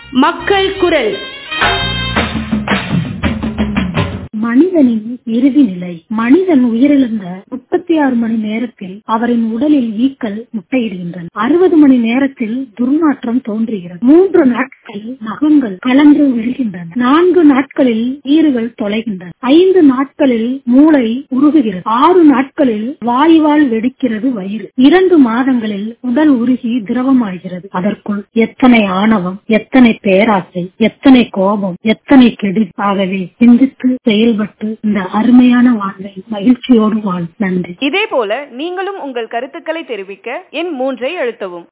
மக்கள் குரல் மனிதனின் இறுதி நிலை மனிதன் உயிரிழந்த முப்பத்தி ஆறு மணி நேரத்தில் அவரின் உடலில் ஈக்கள் முட்டையிடுகின்றன அறுபது மணி நேரத்தில் துர்நாற்றம் தோன்றுகிறது மூன்று நாட்களில் நகங்கள் கலந்து விழுகின்றன நான்கு நாட்களில் ஈறுகள் தொலைகின்றன ஐந்து நாட்களில் மூளை உருகுகிறது ஆறு நாட்களில் வாயுவால் வெடிக்கிறது வயிறு இரண்டு மாதங்களில் உடல் உருகி திரவமாகிறது அதற்குள் எத்தனை ஆணவம் எத்தனை பேராசை எத்தனை கோபம் எத்தனை கெடு ஆகவே சிந்தித்து செயல்பட்டு இந்த அருமையான வாழ்வை மகிழ்ச்சியோடு வாழ் நன்றி இதே போல நீங்களும் உங்கள் கருத்துக்களை தெரிவிக்க எண் மூன்றை அழுத்தவும்